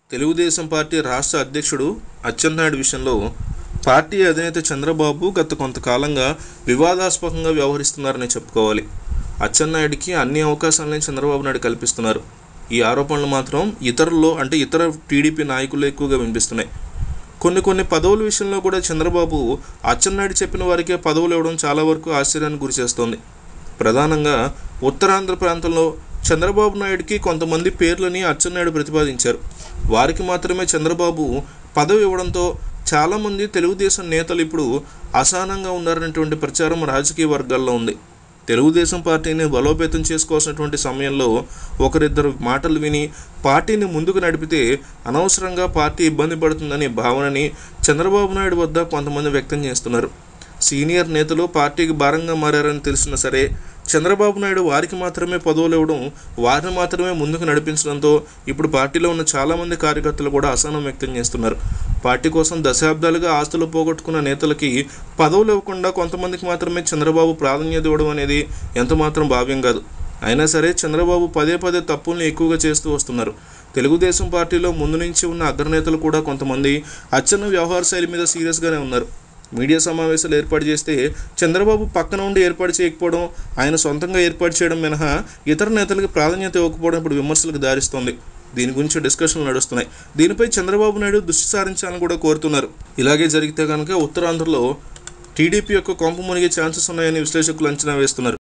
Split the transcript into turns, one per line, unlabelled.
Telugu Desam party రాష్ట్ర అధ్యక్షుడు అచ్చెన్నాయుడు విషయంలో పార్టీ అధినేత చంద్రబాబు గత కొంతకాలంగా వివాదాస్పదంగా వ్యవహరిస్తున్నారని చెప్పుకోవాలి అచ్చెన్నాయుడికి అన్ని అవకాశాలని చంద్రబాబు నాయుడు కల్పిస్తున్నారు ఈ ఆరోపణలు మాత్రం ఇతరుల్లో అంటే ఇతర టీడీపీ నాయకులు ఎక్కువగా వినిపిస్తున్నాయి కొన్ని కొన్ని పదవుల విషయంలో కూడా చంద్రబాబు అచ్చెన్నాయుడు చెప్పిన వారికే పదవులు ఇవ్వడం చాలా వరకు ఆశ్చర్యానికి గురిచేస్తోంది ప్రధానంగా ఉత్తరాంధ్ర ప్రాంతంలో చంద్రబాబు నాయుడికి కొంతమంది పేర్లని అచ్చెన్నాయుడు ప్రతిపాదించారు వారికి మాత్రమే చంద్రబాబు పదవి ఇవ్వడంతో చాలామంది తెలుగుదేశం నేతలు ఇప్పుడు అసహనంగా ఉన్నారనేటువంటి ప్రచారం రాజకీయ వర్గాల్లో ఉంది తెలుగుదేశం పార్టీని బలోపేతం చేసుకోవాల్సినటువంటి సమయంలో ఒకరిద్దరు మాటలు విని పార్టీని ముందుకు నడిపితే అనవసరంగా పార్టీ ఇబ్బంది పడుతుందనే భావనని చంద్రబాబు నాయుడు వద్ద కొంతమంది వ్యక్తం చేస్తున్నారు సీనియర్ నేతలు పార్టీకి భారంగా మారారని తెలిసినా సరే చంద్రబాబు నాయుడు వారికి మాత్రమే పదవులు ఇవ్వడం వారిని మాత్రమే ముందుకు నడిపించడంతో ఇప్పుడు పార్టీలో ఉన్న చాలామంది కార్యకర్తలు కూడా అసహనం వ్యక్తం చేస్తున్నారు పార్టీ కోసం దశాబ్దాలుగా ఆస్తులు పోగొట్టుకున్న నేతలకి పదవులు ఇవ్వకుండా కొంతమందికి మాత్రమే చంద్రబాబు ప్రాధాన్యత ఇవ్వడం అనేది ఎంతమాత్రం భావ్యం కాదు అయినా సరే చంద్రబాబు పదే పదే తప్పుల్ని ఎక్కువగా చేస్తూ వస్తున్నారు తెలుగుదేశం పార్టీలో ముందు నుంచి ఉన్న అగ్రనేతలు కూడా కొంతమంది అచ్చెన్న వ్యవహార శైలి మీద సీరియస్గానే ఉన్నారు మీడియా సమావేశాలు ఏర్పాటు చేస్తే చంద్రబాబు పక్కన ఉండి ఏర్పాటు చేయకపోవడం ఆయన సొంతంగా ఏర్పాటు చేయడం మినహా ఇతర నేతలకు ప్రాధాన్యత ఇవ్వకపోవడం ఇప్పుడు విమర్శలకు దారిస్తోంది దీని గురించి డిస్కషన్లు నడుస్తున్నాయి దీనిపై చంద్రబాబు నాయుడు దృష్టి సారించాలని కూడా కోరుతున్నారు ఇలాగే జరిగితే కనుక ఉత్తరాంధ్రలో టీడీపీ యొక్క కొంప మునిగే ఛాన్సెస్ ఉన్నాయని విశ్లేషకులు అంచనా వేస్తున్నారు